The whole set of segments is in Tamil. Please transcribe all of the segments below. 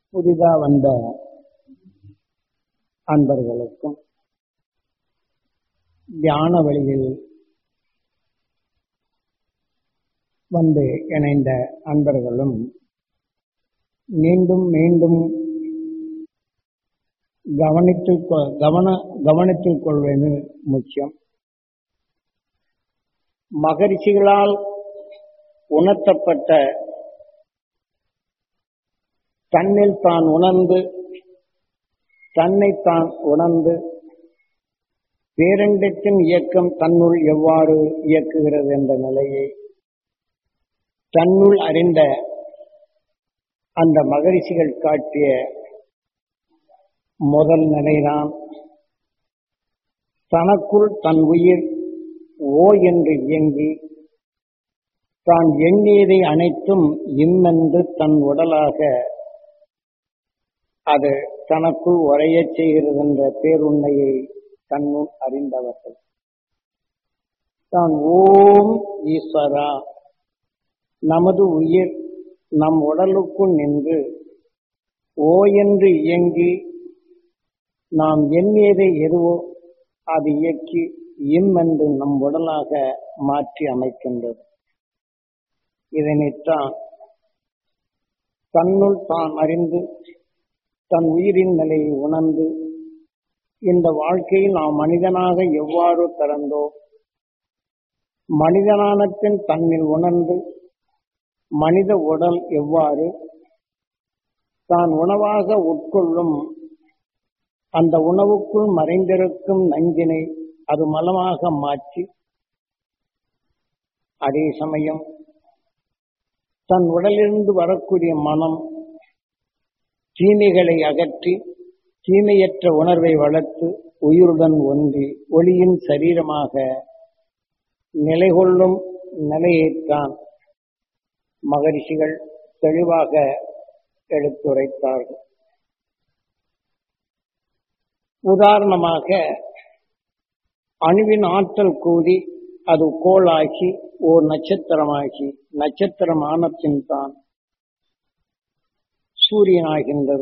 புதிதா வந்த அன்பர்களுக்கும் தியான வழியில் வந்து இணைந்த அன்பர்களும் மீண்டும் மீண்டும் கவனித்துக் கொ- கவன கவனித்துக் கொள்வது முக்கியம் மகரிஷிகளால் உணர்த்தப்பட்ட தன்னில் தான் உணர்ந்து தன்னைத்தான் உணர்ந்து பேரண்டத்தின் இயக்கம் தன்னுள் எவ்வாறு இயக்குகிறது என்ற நிலையை தன்னுள் அறிந்த அந்த மகரிஷிகள் காட்டிய முதல் நிலைதான் தனக்குள் தன் உயிர் ஓ என்று இயங்கி தான் எண்ணியதை அனைத்தும் இம்மென்று தன் உடலாக அது தனக்குள் உரையச் செய்கிறது என்ற பேருண்மையை தன்னுள் அறிந்தவர்கள் தான் ஓம் ஈஸ்வரா நமது உயிர் நம் உடலுக்குள் நின்று ஓ என்று இயங்கி நாம் எண்ணியதை எதுவோ அது இயக்கி இம் என்று நம் உடலாக மாற்றி அமைக்கின்றது இதனைத்தான் தன்னுள் தான் அறிந்து தன் உயிரின் நிலையை உணர்ந்து இந்த வாழ்க்கையில் நாம் மனிதனாக எவ்வாறு பிறந்தோ மனிதனான பின் தன்னில் உணர்ந்து மனித உடல் எவ்வாறு தான் உணவாக உட்கொள்ளும் அந்த உணவுக்குள் மறைந்திருக்கும் நஞ்சினை அது மலமாக மாற்றி அதே சமயம் தன் உடலிலிருந்து வரக்கூடிய மனம் தீமைகளை அகற்றி தீமையற்ற உணர்வை வளர்த்து உயிருடன் ஒன்றி ஒளியின் சரீரமாக நிலை கொள்ளும் நிலையைத்தான் மகரிஷிகள் தெளிவாக எடுத்துரைத்தார்கள் உதாரணமாக அணுவின் ஆற்றல் கூடி அது கோளாகி ஓர் நட்சத்திரமாகி நட்சத்திரம் ஆனத்தின் தான் சூரியனாகின்றது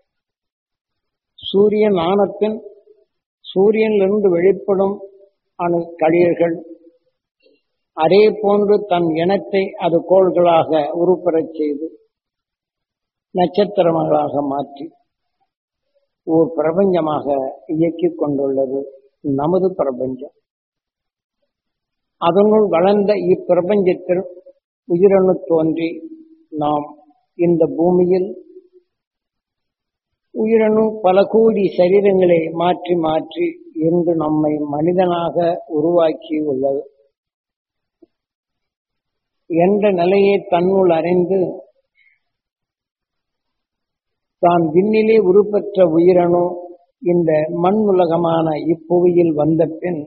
சூரியன் ஆனத்தின் சூரியனிலிருந்து வெளிப்படும் அணு கழியர்கள் அதே போன்று தன் இனத்தை அது கோள்களாக உருப்பெறச் செய்து நட்சத்திரங்களாக மாற்றி ஓர் பிரபஞ்சமாக இயக்கிக் கொண்டுள்ளது நமது பிரபஞ்சம் அதனுள் வளர்ந்த இப்பிரபஞ்சத்தில் உயிரணு தோன்றி நாம் இந்த பூமியில் உயிரணு பல கோடி சரீரங்களை மாற்றி மாற்றி இன்று நம்மை மனிதனாக உருவாக்கி உள்ளது என்ற நிலையை தன்னுள் அறிந்து தான் விண்ணிலே உருப்பெற்ற உயிரணு இந்த மண் உலகமான இப்புவியில் வந்த பின்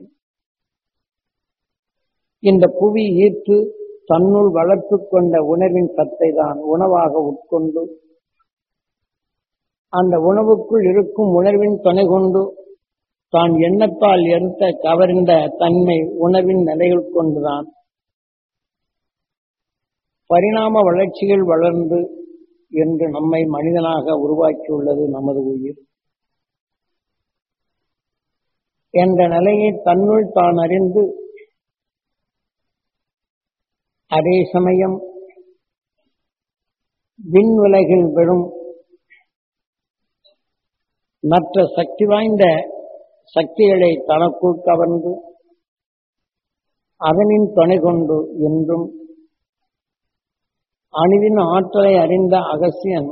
இந்த புவி ஈர்த்து தன்னுள் வளர்த்து கொண்ட உணர்வின் சத்தை தான் உணவாக உட்கொண்டு அந்த உணவுக்குள் இருக்கும் உணர்வின் துணை கொண்டு தான் எண்ணத்தால் எடுத்த கவர்ந்த தன்மை உணவின் நிலைகள் கொண்டுதான் பரிணாம வளர்ச்சிகள் வளர்ந்து என்று நம்மை மனிதனாக உருவாக்கியுள்ளது நமது உயிர் என்ற நிலையை தன்னுள் தான் அறிந்து அதே சமயம் விண் உலகில் விடும் மற்ற சக்தி வாய்ந்த சக்திகளை தனக்குள் கவர்ந்து அதனின் துணை கொண்டு என்றும் அணுவின் ஆற்றலை அறிந்த அகசியன்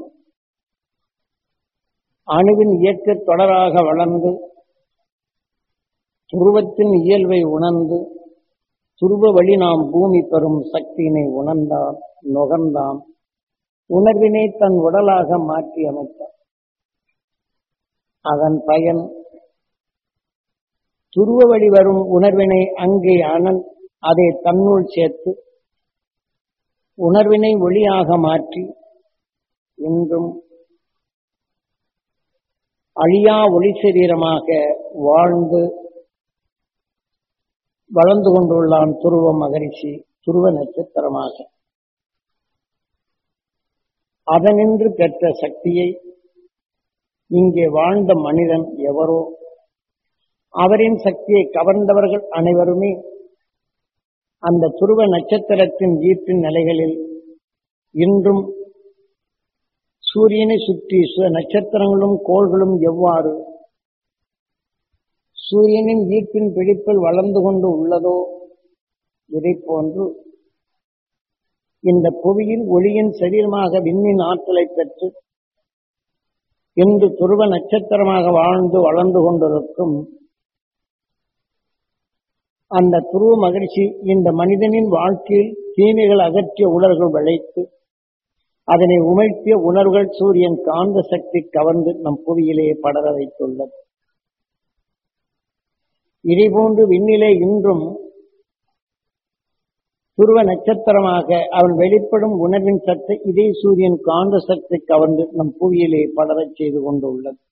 அணுவின் இயக்க தொடராக வளர்ந்து துருவத்தின் இயல்பை உணர்ந்து துருவ வழி நாம் பூமி பெறும் சக்தியினை உணர்ந்தான் நுகர்ந்தான் உணர்வினை தன் உடலாக மாற்றி அமைத்தார் அதன் பயன் துருவ வழி வரும் உணர்வினை அங்கே அனன் அதை தன்னுள் சேர்த்து உணர்வினை ஒளியாக மாற்றி இன்றும் அழியா ஒளி சரீரமாக வாழ்ந்து வளர்ந்து கொண்டுள்ளான் துருவ மகரிஷி துருவ நட்சத்திரமாக அதனின்று பெற்ற சக்தியை இங்கே வாழ்ந்த மனிதன் எவரோ அவரின் சக்தியை கவர்ந்தவர்கள் அனைவருமே அந்த துருவ நட்சத்திரத்தின் ஈர்ப்பின் நிலைகளில் இன்றும் சூரியனை சுற்றி சு- நட்சத்திரங்களும் கோள்களும் எவ்வாறு சூரியனின் ஈர்ப்பின் பிடிப்பில் வளர்ந்து கொண்டு உள்ளதோ இதை போன்று இந்த புவியில் ஒளியின் சரீரமாக விண்ணின் ஆற்றலை பெற்று இன்று துருவ நட்சத்திரமாக வாழ்ந்து வளர்ந்து கொண்டிருக்கும் அந்த துருவ மகிழ்ச்சி இந்த மனிதனின் வாழ்க்கையில் தீமைகள் அகற்றிய உணர்வுகள் விளைத்து அதனை உமிழ்த்திய உணர்வுகள் சூரியன் காந்த சக்தி கவர்ந்து நம் புவியிலே படர வைத்துள்ளது இதேபோன்று விண்ணிலே இன்றும் துருவ நட்சத்திரமாக அவன் வெளிப்படும் உணர்வின் சத்தை இதே சூரியன் காந்த சக்தி கவர்ந்து நம் புவியிலே படரச் செய்து கொண்டுள்ளது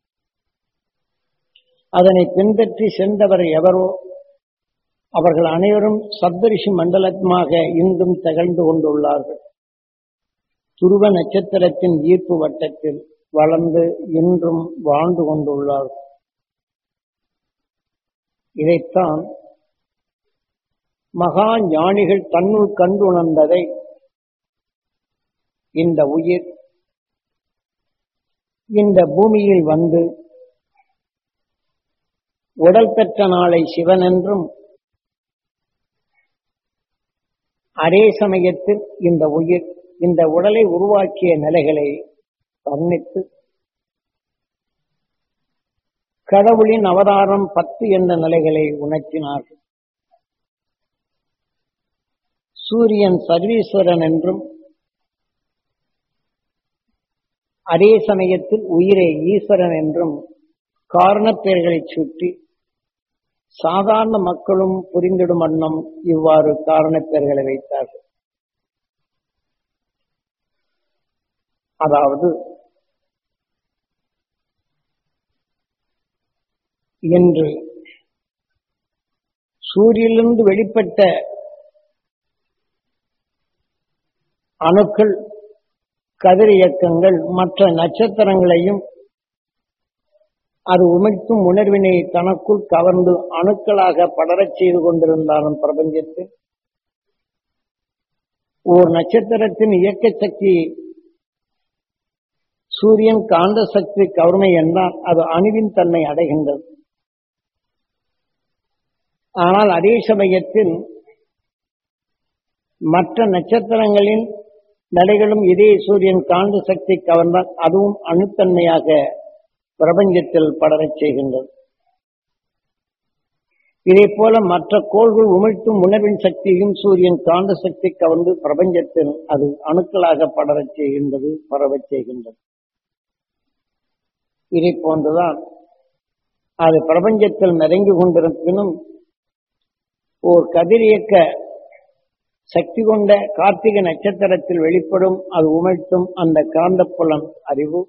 அதனை பின்பற்றி சென்றவர் எவரோ அவர்கள் அனைவரும் சப்தரிஷி மண்டலமாக இன்றும் திகழ்ந்து கொண்டுள்ளார்கள் துருவ நட்சத்திரத்தின் ஈர்ப்பு வட்டத்தில் வளர்ந்து இன்றும் வாழ்ந்து கொண்டுள்ளார்கள் இதைத்தான் மகா ஞானிகள் தன்னுள் கண்டு உணர்ந்ததை இந்த உயிர் இந்த பூமியில் வந்து உடல் பெற்ற நாளை சிவன் என்றும் அதே சமயத்தில் இந்த உயிர் இந்த உடலை உருவாக்கிய நிலைகளை வர்ணித்து கடவுளின் அவதாரம் பத்து என்ற நிலைகளை உணர்த்தினார்கள் சூரியன் சர்வீஸ்வரன் என்றும் அதே சமயத்தில் உயிரை ஈஸ்வரன் என்றும் காரணப் பெயர்களைச் சுற்றி சாதாரண மக்களும் புரிந்திடும் வண்ணம் இவ்வாறு காரணப் பெயர்களை வைத்தார்கள் அதாவது இன்று சூரியனிலிருந்து வெளிப்பட்ட அணுக்கள் கதிர் இயக்கங்கள் மற்ற நட்சத்திரங்களையும் அது உமிழ்த்தும் உணர்வினை தனக்குள் கவர்ந்து அணுக்களாக படரச் செய்து கொண்டிருந்தாலும் பிரபஞ்சத்தில் ஓர் நட்சத்திரத்தின் இயக்க சக்தி சூரியன் காந்த சக்தி கவர்மை என்றால் அது அணுவின் தன்மை அடைகின்றது ஆனால் அதே சமயத்தில் மற்ற நட்சத்திரங்களின் நிலைகளும் இதே சூரியன் காந்த சக்தி கவர்ந்தால் அதுவும் அணுத்தன்மையாக பிரபஞ்சத்தில் படரச் செய்கின்றது இதே போல மற்ற கோள்கள் உமிழ்த்தும் உணர்வின் சக்தியும் சூரியன் காந்த சக்தி கவர்ந்து பிரபஞ்சத்தில் அது அணுக்களாக படரச் செய்கின்றது பரவச் செய்கின்றது இதை போன்றுதான் அது பிரபஞ்சத்தில் நெருங்கி கொண்டிருப்பினும் ஓர் கதிரியக்க சக்தி கொண்ட கார்த்திகை நட்சத்திரத்தில் வெளிப்படும் அது உமிழ்த்தும் அந்த காந்தப்புலன் அறிவு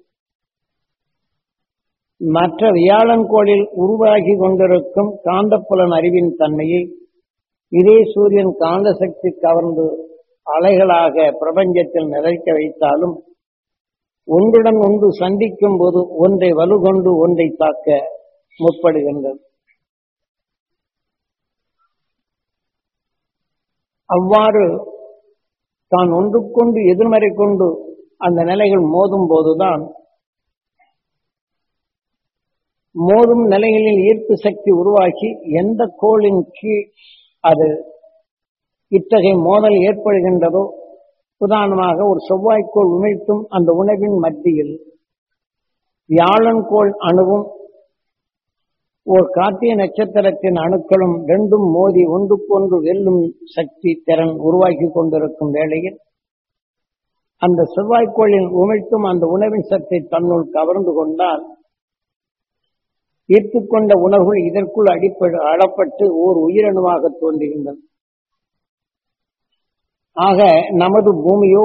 மற்ற வியாழன்கோளில் உருவாகி கொண்டிருக்கும் காந்தப்புலன் அறிவின் தன்மையை இதே சூரியன் காந்த சக்தி கவர்ந்து அலைகளாக பிரபஞ்சத்தில் நிறைக்க வைத்தாலும் ஒன்றுடன் ஒன்று சந்திக்கும் போது ஒன்றை வலுகொண்டு ஒன்றை தாக்க முற்படுகின்றது அவ்வாறு தான் ஒன்றுக்கொண்டு எதிர்மறை கொண்டு அந்த நிலைகள் மோதும் போதுதான் மோதும் நிலைகளில் ஈர்ப்பு சக்தி உருவாக்கி எந்த கோளின் கீழ் அது இத்தகைய மோதல் ஏற்படுகின்றதோ உதாரணமாக ஒரு செவ்வாய்க்கோள் உமிழ்த்தும் அந்த உணவின் மத்தியில் வியாழன்கோள் அணுவும் ஓர் கார்த்திகை நட்சத்திரத்தின் அணுக்களும் ரெண்டும் மோதி ஒன்றுக்கொன்று வெல்லும் சக்தி திறன் உருவாக்கி கொண்டிருக்கும் வேளையில் அந்த செவ்வாய்க்கோளில் உமிழ்த்தும் அந்த உணவின் சக்தி தன்னுள் கவர்ந்து கொண்டால் ஈர்த்துக்கொண்ட உணர்வுகள் இதற்குள் அடிப்படு அளப்பட்டு ஓர் உயிரணுவாக தோன்றுகின்றன ஆக நமது பூமியோ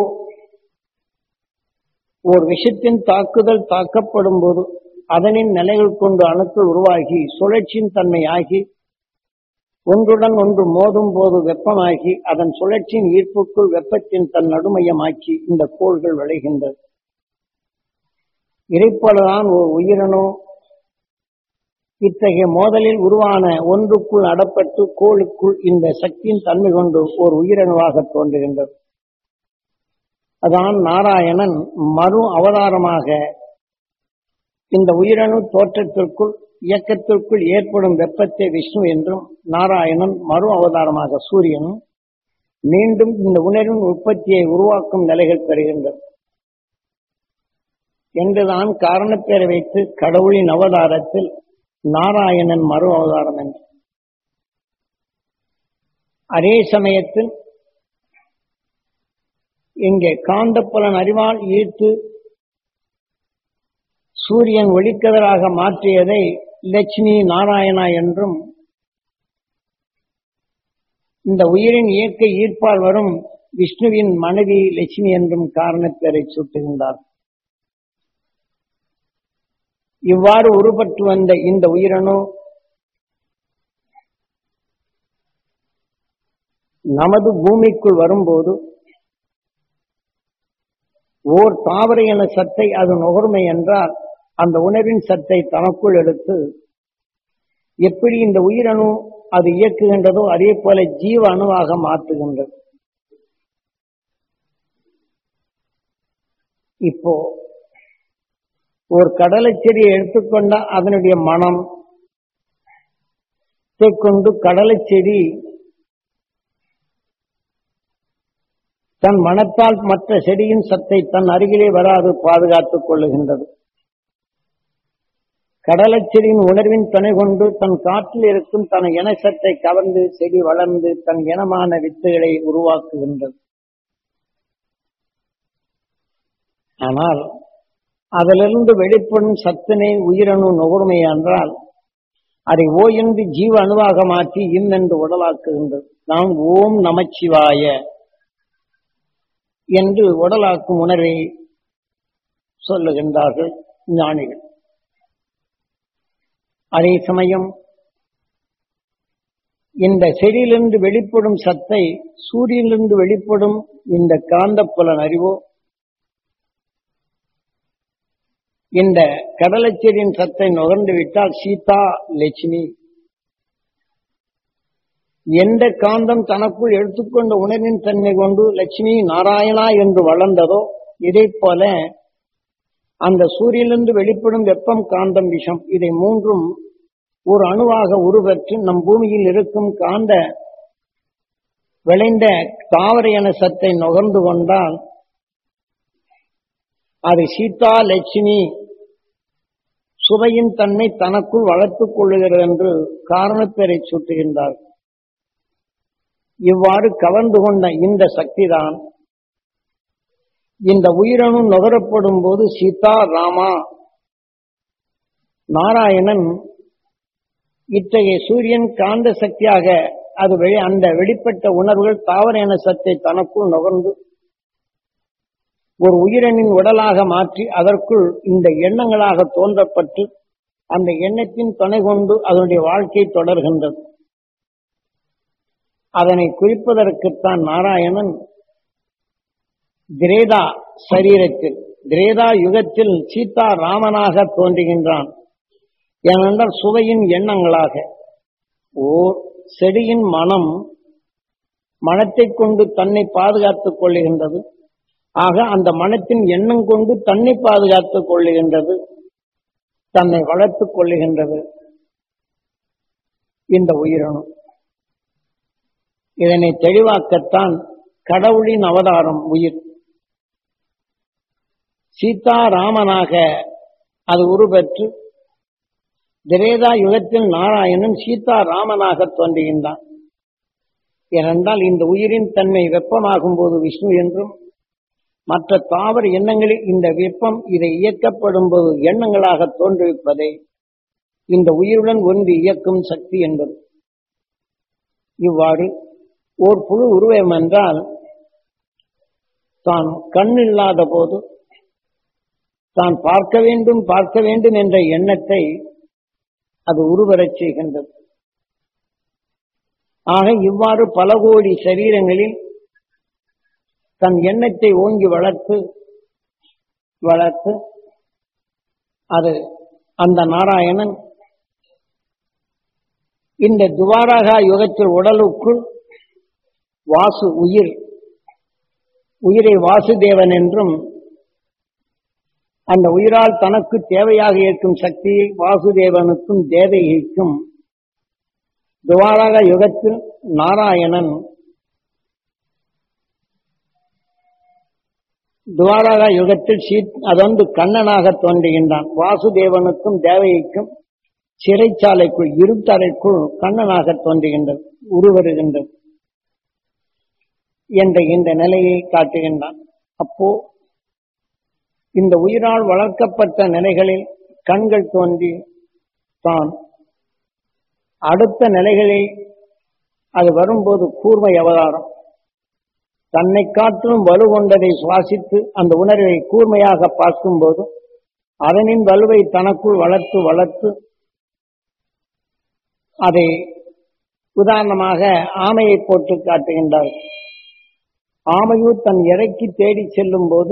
ஓர் விஷத்தின் தாக்குதல் தாக்கப்படும் போது அதனின் நிலைகள் கொண்டு அணுக்கள் உருவாகி சுழற்சியின் தன்மை ஆகி ஒன்றுடன் ஒன்று மோதும் போது வெப்பமாகி அதன் சுழற்சியின் ஈர்ப்புக்குள் வெப்பத்தின் தன் நடுமையமாக்கி இந்த கோள்கள் விளைகின்றது இதைப்போலதான் ஒரு உயிரணு இத்தகைய மோதலில் உருவான ஒன்றுக்குள் அடப்பட்டு கோளுக்குள் இந்த சக்தியின் தன்மை கொண்டு ஒரு உயிரணுவாக தோன்றுகின்றது அதான் நாராயணன் மறு அவதாரமாக இந்த உயிரணு தோற்றத்திற்குள் இயக்கத்திற்குள் ஏற்படும் வெப்பத்தை விஷ்ணு என்றும் நாராயணன் மறு அவதாரமாக சூரியனும் மீண்டும் இந்த உணர்வின் உற்பத்தியை உருவாக்கும் நிலைகள் பெறுகின்றது என்றுதான் காரணப்பேரை வைத்து கடவுளின் அவதாரத்தில் நாராயணன் மறு அவதாரம் என்று அதே சமயத்தில் இங்கே காந்தப்புலன் அறிவால் ஈர்த்து சூரியன் ஒளிக்கதிராக மாற்றியதை லட்சுமி நாராயணா என்றும் இந்த உயிரின் இயக்க ஈர்ப்பால் வரும் விஷ்ணுவின் மனைவி லட்சுமி என்றும் காரணப்பேரை சூட்டுகின்றார் இவ்வாறு உருப்பட்டு வந்த இந்த உயிரணு நமது பூமிக்குள் வரும்போது ஓர் தாவர என சத்தை அது நுகர்மை என்றால் அந்த உணர்வின் சத்தை தனக்குள் எடுத்து எப்படி இந்த உயிரணு அது இயக்குகின்றதோ அதே போல ஜீவ அணுவாக மாற்றுகின்றது இப்போ ஒரு கடலை செடியை எடுத்துக்கொண்டா அதனுடைய மனம் கொண்டு கடலை செடி தன் மனத்தால் மற்ற செடியின் சத்தை தன் அருகிலே வராது பாதுகாத்துக் கொள்ளுகின்றது கடலைச் செடியின் உணர்வின் துணை கொண்டு தன் காற்றில் இருக்கும் தன் இன சத்தை கவர்ந்து செடி வளர்ந்து தன் இனமான வித்துகளை உருவாக்குகின்றது ஆனால் அதிலிருந்து வெளிப்படும் சத்தினை உயிரணு நுகர்மை என்றால் அதை ஓ என்று ஜீவ அணுவாக மாற்றி இம் என்று உடலாக்குகின்றது நாம் ஓம் நமச்சிவாய என்று உடலாக்கும் உணர்வை சொல்லுகின்றார்கள் ஞானிகள் அதே சமயம் இந்த செடியிலிருந்து வெளிப்படும் சத்தை சூரியனிலிருந்து வெளிப்படும் இந்த காந்தப்புலன் அறிவோ இந்த கடலைச்செடியின் சத்தை நுகர்ந்து விட்டால் சீதா லட்சுமி எந்த காந்தம் தனக்குள் எடுத்துக்கொண்ட உணர்வின் தன்மை கொண்டு லட்சுமி நாராயணா என்று வளர்ந்ததோ இதே போல அந்த சூரியனிலிருந்து வெளிப்படும் வெப்பம் காந்தம் விஷம் இதை மூன்றும் ஒரு அணுவாக உருவற்று நம் பூமியில் இருக்கும் காந்த விளைந்த தாவர என சத்தை நுகர்ந்து கொண்டால் அது சீதா லட்சுமி சுவையின் தன்மை தனக்குள் வளர்த்துக் கொள்ளுகிறது என்று காரணப்பேரை சுட்டுகின்றார் இவ்வாறு கவர்ந்து கொண்ட இந்த சக்திதான் இந்த உயிரணு நுகரப்படும் போது சீதா ராமா நாராயணன் இத்தகைய சூரியன் காந்த சக்தியாக அது வெளி அந்த வெளிப்பட்ட உணர்வுகள் தாவர என சத்தை தனக்குள் நுகர்ந்து ஒரு உயிரனின் உடலாக மாற்றி அதற்குள் இந்த எண்ணங்களாக தோன்றப்பட்டு அந்த எண்ணத்தின் துணை கொண்டு அதனுடைய வாழ்க்கை தொடர்கின்றது அதனை குறிப்பதற்குத்தான் நாராயணன் திரேதா சரீரத்தில் திரேதா யுகத்தில் சீதா ராமனாக தோன்றுகின்றான் ஏனென்றால் சுவையின் எண்ணங்களாக ஓர் செடியின் மனம் மனத்தைக் கொண்டு தன்னை பாதுகாத்துக் கொள்ளுகின்றது ஆக அந்த மனத்தின் எண்ணம் கொண்டு தன்னை பாதுகாத்துக் கொள்ளுகின்றது தன்னை வளர்த்துக் கொள்ளுகின்றது இந்த உயிரணு இதனை தெளிவாக்கத்தான் கடவுளின் அவதாரம் உயிர் சீதா ராமனாக அது உருவெற்று திரேதா யுகத்தில் நாராயணன் சீதா ராமனாக தோன்றுகின்றான் ஏனென்றால் இந்த உயிரின் தன்மை வெப்பமாகும் போது விஷ்ணு என்றும் மற்ற தாவர எண்ணங்களில் இந்த வெப்பம் இதை இயக்கப்படும் போது எண்ணங்களாக தோன்றுவிப்பதை இந்த உயிருடன் ஒன்று இயக்கும் சக்தி என்பது இவ்வாறு ஓர் புழு உருவம் என்றால் தான் கண் இல்லாத போது தான் பார்க்க வேண்டும் பார்க்க வேண்டும் என்ற எண்ணத்தை அது உருவரச் செய்கின்றது ஆக இவ்வாறு பல கோடி சரீரங்களில் தன் எண்ணத்தை ஓங்கி வளர்த்து வளர்த்து அது அந்த நாராயணன் இந்த துவாரகா யுகத்தில் உடலுக்குள் வாசு உயிர் உயிரை வாசுதேவன் என்றும் அந்த உயிரால் தனக்கு தேவையாக இருக்கும் சக்தியை வாசுதேவனுக்கும் தேவகிக்கும் துவாரக யுகத்தில் நாராயணன் துவாரக யுகத்தில் சீ அதொன்று கண்ணனாக தோன்றுகின்றான் வாசுதேவனுக்கும் தேவகிக்கும் சிறைச்சாலைக்குள் இருட்டறைக்குள் கண்ணனாக தோன்றுகின்றது உருவருகின்றது என்ற இந்த நிலையை காட்டுகின்றான் அப்போ இந்த உயிரால் வளர்க்கப்பட்ட நிலைகளில் கண்கள் தோன்றி தான் அடுத்த நிலைகளில் அது வரும்போது கூர்மை அவதாரம் தன்னை காட்டிலும் வலு கொண்டதை சுவாசித்து அந்த உணர்வை கூர்மையாக பார்க்கும்போது அதனின் வலுவை தனக்குள் வளர்த்து வளர்த்து அதை உதாரணமாக ஆமையை போட்டு காட்டுகின்றார் ஆமையூர் தன் இறைக்கு தேடி செல்லும் போது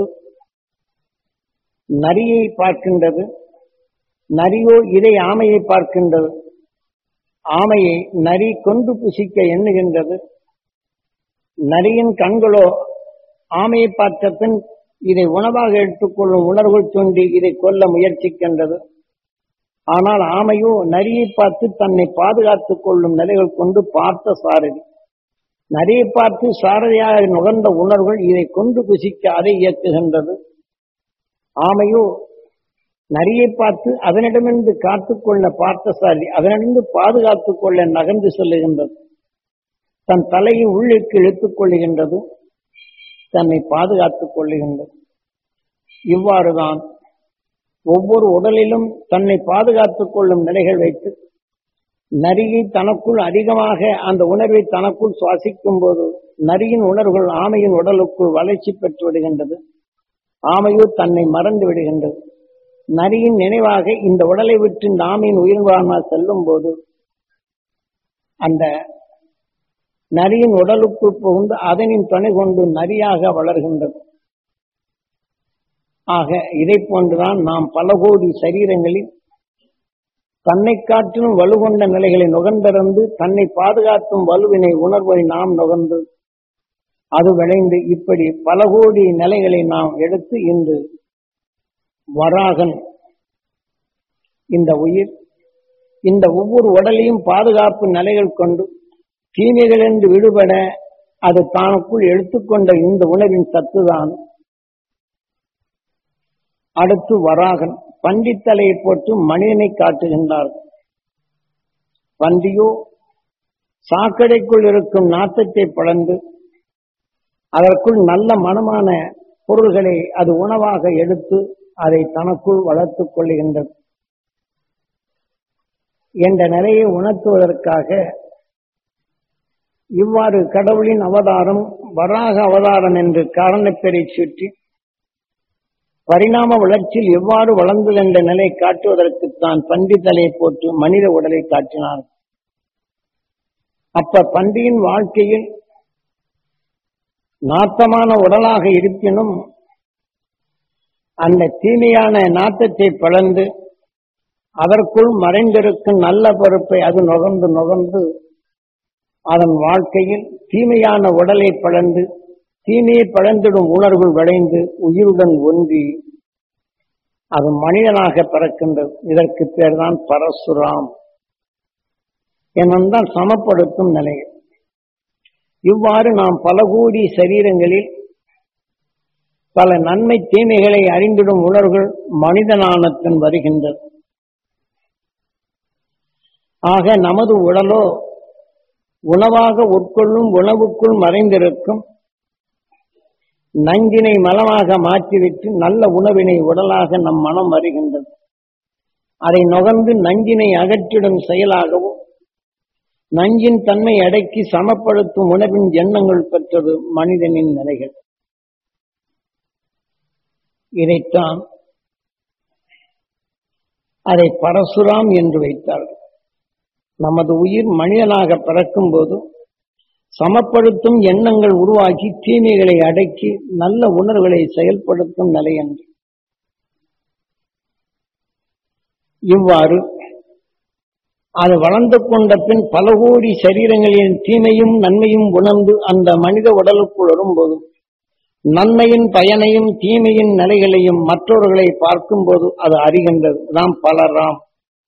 நரியை பார்க்கின்றது நரியோ இதை ஆமையை பார்க்கின்றது ஆமையை நரி கொண்டு புசிக்க எண்ணுகின்றது நரியின் கண்களோ ஆமையை பார்த்த பின் இதை உணவாக எடுத்துக்கொள்ளும் உணர்வுகள் தோன்றி இதை கொல்ல முயற்சிக்கின்றது ஆனால் ஆமையோ நரியை பார்த்து தன்னை பாதுகாத்துக் கொள்ளும் நிலைகள் கொண்டு பார்த்த சாரதி நரியை பார்த்து சாரதியாக நுகர்ந்த உணர்வுகள் இதை கொண்டு புசிக்க அதை இயக்குகின்றது ஆமையோ நரியை பார்த்து அதனிடமிருந்து காத்துக்கொள்ள பார்த்தசாலி அதனிடமிருந்து பாதுகாத்துக் கொள்ள நகர்ந்து செல்லுகின்றது தன் தலையை உள்ளிற்கு இழுத்துக் கொள்ளுகின்றது தன்னை பாதுகாத்துக் கொள்ளுகின்றது இவ்வாறுதான் ஒவ்வொரு உடலிலும் தன்னை பாதுகாத்துக் கொள்ளும் நிலைகள் வைத்து நரியை தனக்குள் அதிகமாக அந்த உணர்வை தனக்குள் சுவாசிக்கும் போது நரியின் உணர்வுகள் ஆமையின் உடலுக்குள் வளர்ச்சி பெற்று விடுகின்றது ஆமையோ தன்னை மறந்து விடுகின்றது நரியின் நினைவாக இந்த உடலை விட்டு இந்த ஆமையின் உயிர் வாழ்மா செல்லும் போது அந்த நரியின் உடலுக்குள் புகுந்து அதனின் துணை கொண்டு நரியாக வளர்கின்றது ஆக இதை போன்றுதான் நாம் பல கோடி சரீரங்களில் தன்னை காட்டிலும் வலுகொண்ட நிலைகளை நுகர்ந்திருந்து தன்னை பாதுகாத்தும் வலுவினை உணர்வை நாம் நுகர்ந்து அது விளைந்து இப்படி பல கோடி நிலைகளை நாம் எடுத்து இன்று வராகன் இந்த உயிர் இந்த ஒவ்வொரு உடலையும் பாதுகாப்பு நிலைகள் கொண்டு தீமைகளிலிருந்து விடுபட அது தானுக்குள் எடுத்துக்கொண்ட இந்த உணவின் சத்துதான் அடுத்து வராகன் பண்டித்தலையை போட்டு மனிதனை காட்டுகின்றார் பண்டியோ சாக்கடைக்குள் இருக்கும் நாட்டத்தை பழந்து அதற்குள் நல்ல மனமான பொருள்களை அது உணவாக எடுத்து அதை தனக்குள் வளர்த்துக் கொள்ளுகின்றது என்ற நிலையை உணர்த்துவதற்காக இவ்வாறு கடவுளின் அவதாரம் வராக அவதாரம் என்று காரணப்பெறை சுற்றி பரிணாம வளர்ச்சியில் எவ்வாறு வளர்ந்தது என்ற நிலை காட்டுவதற்கு தான் பண்டிதலை போட்டு மனித உடலை காட்டினார் அப்ப பண்டியின் வாழ்க்கையில் நாட்டமான உடலாக இருப்பினும் அந்த தீமையான நாட்டத்தை பிளந்து அதற்குள் மறைந்திருக்கும் நல்ல பொறுப்பை அது நுகர்ந்து நுகர்ந்து அதன் வாழ்க்கையில் தீமையான உடலை பிளந்து தீமையை பழந்திடும் உணர்வுகள் விளைந்து உயிருடன் ஒன்றி அது மனிதனாக பிறக்கின்றது இதற்கு பேர் தான் பரசுராம் என்னும் சமப்படுத்தும் நிலை இவ்வாறு நாம் பல கோடி சரீரங்களில் பல நன்மை தீமைகளை அறிந்திடும் உணர்வுகள் மனிதனானத்தின் வருகின்றது ஆக நமது உடலோ உணவாக உட்கொள்ளும் உணவுக்குள் மறைந்திருக்கும் நஞ்சினை மலமாக மாற்றிவிட்டு நல்ல உணவினை உடலாக நம் மனம் வருகின்றது அதை நுகர்ந்து நஞ்சினை அகற்றிடும் செயலாகவும் நஞ்சின் தன்மை அடக்கி சமப்படுத்தும் உணவின் எண்ணங்கள் பெற்றது மனிதனின் நிலைகள் இதைத்தான் அதை பரசுராம் என்று வைத்தார்கள் நமது உயிர் மனிதனாக பிறக்கும் போது சமப்படுத்தும் எண்ணங்கள் உருவாக்கி தீமைகளை அடக்கி நல்ல உணர்வுகளை செயல்படுத்தும் நிலை என்று இவ்வாறு அது வளர்ந்து கொண்ட பின் பல கோடி சரீரங்களின் தீமையும் நன்மையும் உணர்ந்து அந்த மனித உடலுக்குள் வரும்போது நன்மையின் பயனையும் தீமையின் நிலைகளையும் மற்றவர்களை பார்க்கும்போது அது அறிகின்றது நாம் பலராம்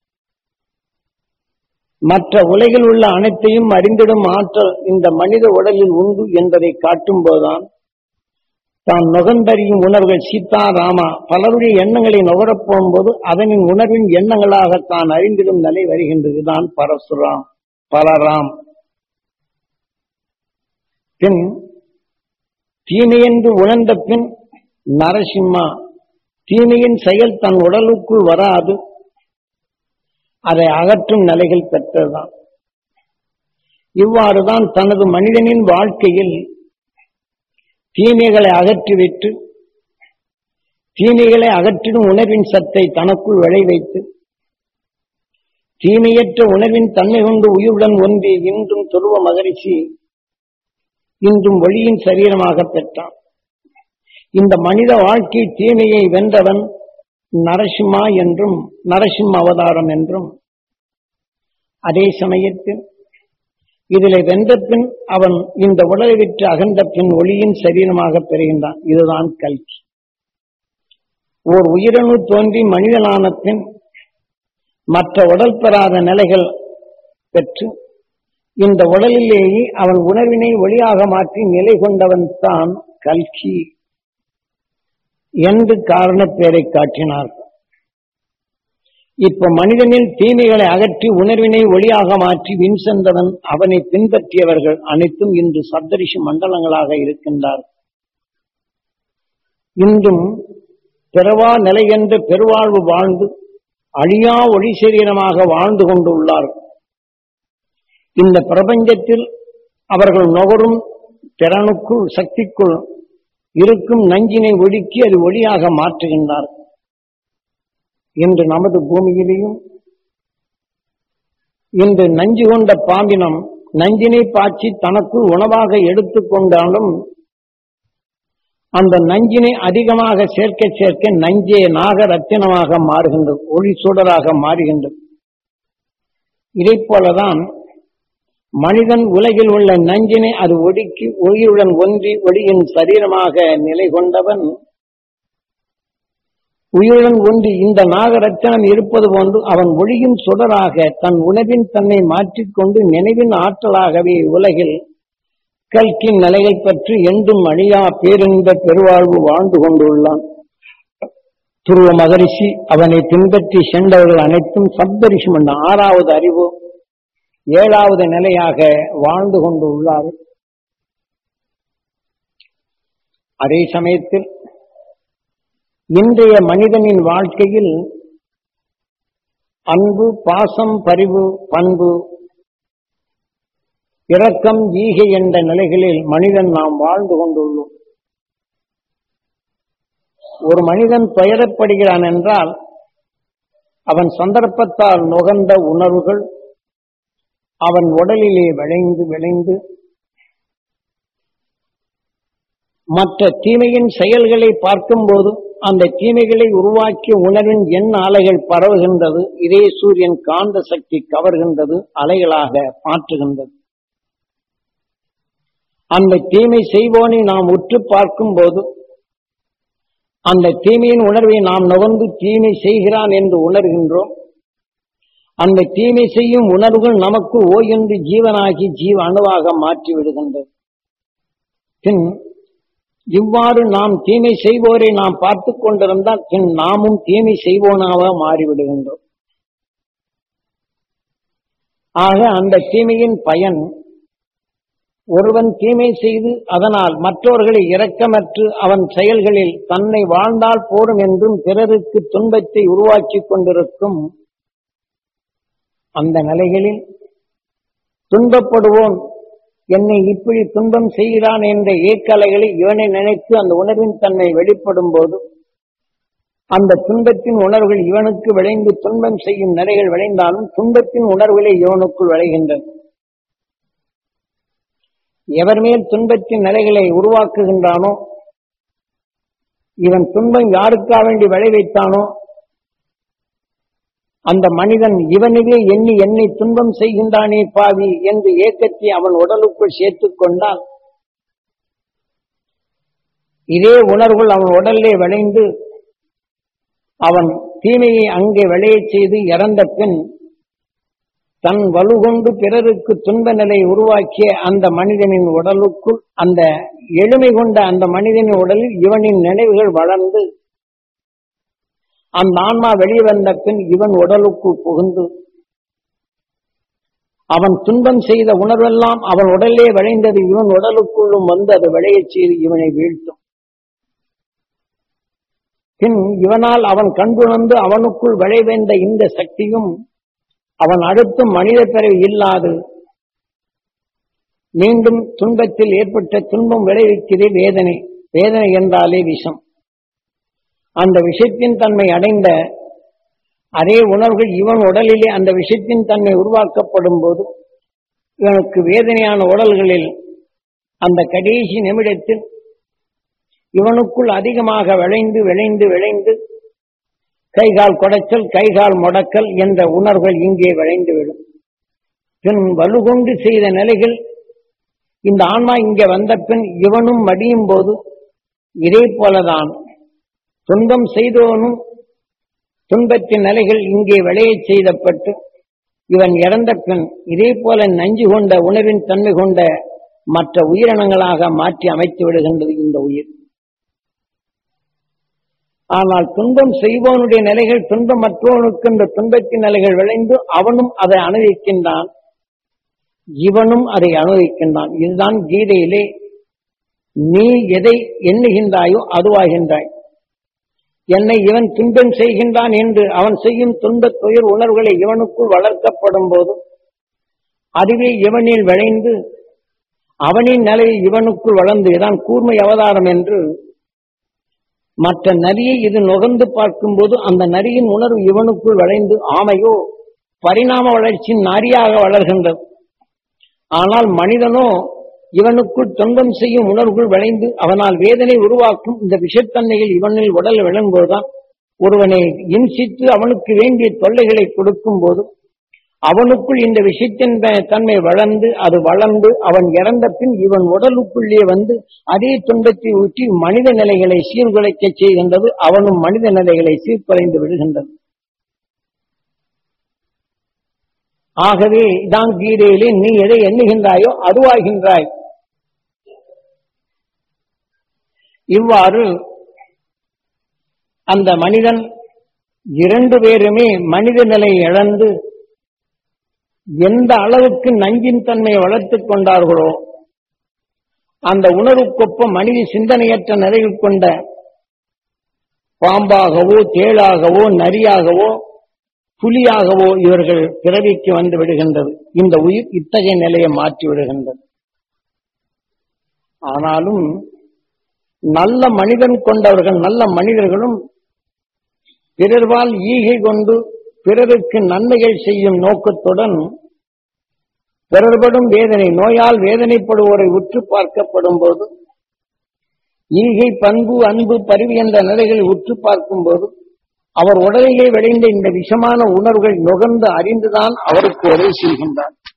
மற்ற உலகில் உள்ள அனைத்தையும் அறிந்திடும் ஆற்றல் இந்த மனித உடலில் உண்டு என்பதை காட்டும்போதுதான் தான் நுகர்ந்தறியும் உணர்வுகள் சீதா ராமா பலருடைய எண்ணங்களை நுகரப் போகும்போது அதனின் உணர்வின் எண்ணங்களாக தான் அறிந்திடும் நிலை வருகின்றது தான் பரசுராம் பலராம் பின் தீமையென்று உணர்ந்த பின் நரசிம்மா தீமையின் செயல் தன் உடலுக்குள் வராது அதை அகற்றும் நிலைகள் பெற்றதுதான் இவ்வாறுதான் தனது மனிதனின் வாழ்க்கையில் தீமைகளை அகற்றிவிட்டு தீமைகளை அகற்றிடும் உணர்வின் சத்தை தனக்குள் விளைவைத்து தீமையற்ற உணர்வின் தன்மை கொண்டு உயிருடன் ஒன்றி இன்றும் துருவ மகரிஷி இன்றும் ஒளியின் சரீரமாக பெற்றான் இந்த மனித வாழ்க்கை தீமையை வென்றவன் நரசிம்மா என்றும் நரசிம்ம அவதாரம் என்றும் அதே சமயத்தில் இதில் வென்ற பின் அவன் இந்த உடலை விட்டு அகன்ற பின் ஒளியின் சரீரமாக பெறுகின்றான் இதுதான் கல்வி ஓர் உயிரணு தோன்றி மனிதனான பின் மற்ற உடல் பெறாத நிலைகள் பெற்று இந்த உடலிலேயே அவன் உணர்வினை ஒளியாக மாற்றி நிலை கொண்டவன் தான் கல்கி என்று காரண பெயரை காட்டினார் இப்ப மனிதனில் தீமைகளை அகற்றி உணர்வினை ஒளியாக மாற்றி வின் சென்றவன் அவனை பின்பற்றியவர்கள் அனைத்தும் இன்று சப்தரிஷி மண்டலங்களாக இருக்கின்றார் இன்றும் பிறவா நிலை என்ற பெருவாழ்வு வாழ்ந்து அழியா ஒளி சரீரமாக வாழ்ந்து கொண்டுள்ளார் இந்த பிரபஞ்சத்தில் அவர்கள் நுகரும் திறனுக்குள் சக்திக்குள் இருக்கும் நஞ்சினை ஒடுக்கி அது ஒளியாக மாற்றுகின்றார் இன்று நமது பூமியிலேயும் இன்று நஞ்சு கொண்ட பாம்பினம் நஞ்சினை பாய்ச்சி தனக்குள் உணவாக எடுத்துக்கொண்டாலும் அந்த நஞ்சினை அதிகமாக சேர்க்க சேர்க்க நஞ்சே நாக ரத்தினமாக மாறுகின்றது ஒளி சுடராக மாறுகின்றது இதை போலதான் மனிதன் உலகில் உள்ள நஞ்சினை அது ஒடுக்கி ஒளியுடன் ஒன்றி ஒளியின் சரீரமாக நிலை கொண்டவன் உயிருடன் ஒன்றி இந்த நாகரத்தினம் இருப்பது போன்று அவன் ஒளியின் சுடராக தன் உணவின் தன்னை மாற்றிக்கொண்டு நினைவின் ஆற்றலாகவே உலகில் கல்கின் நிலைகள் பற்றி என்றும் அழியா பேரின்ப பெருவாழ்வு வாழ்ந்து கொண்டுள்ளான் துருவ மகரிஷி அவனை பின்பற்றி சென்றவர்கள் அனைத்தும் சப்தரிஷி மன்ன ஆறாவது அறிவு ஏழாவது நிலையாக வாழ்ந்து கொண்டு உள்ளார் அதே சமயத்தில் இன்றைய மனிதனின் வாழ்க்கையில் அன்பு பாசம் பரிவு பண்பு இரக்கம் ஈகை என்ற நிலைகளில் மனிதன் நாம் வாழ்ந்து கொண்டுள்ளோம் ஒரு மனிதன் துயரப்படுகிறான் என்றால் அவன் சந்தர்ப்பத்தால் நுகர்ந்த உணர்வுகள் அவன் உடலிலே விளைந்து விளைந்து மற்ற தீமையின் செயல்களை பார்க்கும்போது அந்த தீமைகளை உருவாக்கிய உணர்வின் எண்ண அலைகள் பரவுகின்றது இதே சூரியன் காந்த சக்தி கவர்கின்றது அலைகளாக மாற்றுகின்றது அந்த தீமை செய்வோனை நாம் உற்று பார்க்கும்போது அந்த தீமையின் உணர்வை நாம் நுகர்ந்து தீமை செய்கிறான் என்று உணர்கின்றோம் அந்த தீமை செய்யும் உணர்வுகள் நமக்கு ஓயென்று ஜீவனாகி ஜீவ அணுவாக மாற்றி விடுகின்றது பின் இவ்வாறு நாம் தீமை செய்வோரை நாம் பார்த்து கொண்டிருந்தால் பின் நாமும் தீமை செய்வோனாக மாறிவிடுகின்றோம் ஆக அந்த தீமையின் பயன் ஒருவன் தீமை செய்து அதனால் மற்றவர்களை இரக்கமற்று அவன் செயல்களில் தன்னை வாழ்ந்தால் போடும் என்றும் பிறருக்கு துன்பத்தை உருவாக்கி கொண்டிருக்கும் அந்த நிலைகளில் துன்பப்படுவோன் என்னை இப்படி துன்பம் செய்கிறான் என்ற ஏக்கலைகளை இவனை நினைத்து அந்த உணர்வின் தன்மை வெளிப்படும் போது அந்த துன்பத்தின் உணர்வுகள் இவனுக்கு விளைந்து துன்பம் செய்யும் நிலைகள் விளைந்தாலும் துன்பத்தின் உணர்வுகளே இவனுக்குள் விளைகின்றன எவர் மேல் துன்பத்தின் நிலைகளை உருவாக்குகின்றானோ இவன் துன்பம் யாருக்கா வேண்டி விளைவித்தானோ அந்த மனிதன் இவனவே எண்ணி என்னை துன்பம் செய்கின்றானே பாவி என்று ஏக்கத்தை அவன் உடலுக்குள் சேர்த்துக் கொண்டால் இதே உணர்வுகள் அவன் உடலிலே விளைந்து அவன் தீமையை அங்கே விளையச் செய்து இறந்த பின் தன் வலுகொண்டு பிறருக்கு துன்ப நிலை உருவாக்கிய அந்த மனிதனின் உடலுக்குள் அந்த எளிமை கொண்ட அந்த மனிதனின் உடலில் இவனின் நினைவுகள் வளர்ந்து அந்த ஆன்மா வெளியே வந்த பின் இவன் உடலுக்குள் புகுந்து அவன் துன்பம் செய்த உணர்வெல்லாம் அவன் உடலே விளைந்தது இவன் உடலுக்குள்ளும் வந்து அது விளையச் செய்து இவனை வீழ்த்தும் பின் இவனால் அவன் கண்டுணர்ந்து அவனுக்குள் விளைவந்த இந்த சக்தியும் அவன் அடுத்தும் மனித பிறவி இல்லாது மீண்டும் துன்பத்தில் ஏற்பட்ட துன்பம் விளைவிக்கிறதே வேதனை வேதனை என்றாலே விஷம் அந்த விஷத்தின் தன்மை அடைந்த அதே உணர்வுகள் இவன் உடலிலே அந்த விஷத்தின் தன்மை உருவாக்கப்படும் போது இவனுக்கு வேதனையான உடல்களில் அந்த கடைசி நிமிடத்தில் இவனுக்குள் அதிகமாக விளைந்து விளைந்து விளைந்து கைகால் குடைச்சல் கைகால் முடக்கல் என்ற உணர்வுகள் இங்கே விளைந்துவிடும் பின் வலுகொண்டு செய்த நிலைகள் இந்த ஆன்மா இங்கே வந்த பின் இவனும் மடியும் போது இதே போலதான் துன்பம் செய்தவனும் துன்பத்தின் நிலைகள் இங்கே விளையச் செய்தப்பட்டு இவன் இறந்த பின் இதே போல நஞ்சு கொண்ட உணர்வின் தன்மை கொண்ட மற்ற உயிரினங்களாக மாற்றி அமைத்து விடுகின்றது இந்த உயிர் ஆனால் துன்பம் செய்வோனுடைய நிலைகள் துன்பமற்றவனுக்கு இந்த துன்பத்தின் நிலைகள் விளைந்து அவனும் அதை அனுபவிக்கின்றான் இவனும் அதை அனுபவிக்கின்றான் இதுதான் கீதையிலே நீ எதை எண்ணுகின்றாயோ அதுவாகின்றாய் என்னை இவன் துன்பம் செய்கின்றான் என்று அவன் செய்யும் துன்பத் துயர் உணர்வுகளை இவனுக்குள் வளர்க்கப்படும் போது அதுவே இவனில் விளைந்து அவனின் நிலை இவனுக்குள் வளர்ந்து இதான் கூர்மை அவதாரம் என்று மற்ற நரியை இது நுகர்ந்து பார்க்கும்போது அந்த நரியின் உணர்வு இவனுக்குள் விளைந்து ஆமையோ பரிணாம வளர்ச்சியின் நரியாக வளர்கின்றது ஆனால் மனிதனோ இவனுக்குள் துன்பம் செய்யும் உணர்வுகள் விளைந்து அவனால் வேதனை உருவாக்கும் இந்த விஷத்தன்மையில் இவனில் உடல் விளங்கும்போதுதான் ஒருவனை இன்சித்து அவனுக்கு வேண்டிய தொல்லைகளை கொடுக்கும் போது அவனுக்குள் இந்த விஷயத்தின் தன்மை வளர்ந்து அது வளர்ந்து அவன் இறந்த பின் இவன் உடலுக்குள்ளே வந்து அதே துன்பத்தை ஊற்றி மனித நிலைகளை சீர்குலைக்க செய்கின்றது அவனும் மனித நிலைகளை சீர்குலைந்து விடுகின்றது ஆகவே இதான் கீதையிலே நீ எதை எண்ணுகின்றாயோ அதுவாகின்றாய் இவ்வாறு அந்த மனிதன் இரண்டு பேருமே மனித நிலை இழந்து எந்த அளவுக்கு நஞ்சின் தன்மையை வளர்த்துக் கொண்டார்களோ அந்த உணர்வுக்கொப்ப மனித சிந்தனையற்ற நிலையில் கொண்ட பாம்பாகவோ தேளாகவோ நரியாகவோ புலியாகவோ இவர்கள் பிறவிக்கு வந்து விடுகின்றது இந்த உயிர் இத்தகைய நிலையை மாற்றி விடுகின்றது ஆனாலும் நல்ல மனிதன் கொண்டவர்கள் நல்ல மனிதர்களும் பிறர்வால் ஈகை கொண்டு பிறருக்கு நன்மைகள் செய்யும் நோக்கத்துடன் பிறர்படும் வேதனை நோயால் வேதனைப்படுவோரை உற்று பார்க்கப்படும் போது ஈகை பண்பு அன்பு பரிவு என்ற நிலைகளை உற்று பார்க்கும் போது அவர் உடலிலே விளைந்த இந்த விஷமான உணர்வுகள் நுகர்ந்து அறிந்துதான் அவருக்கு உதவி செய்கின்றார்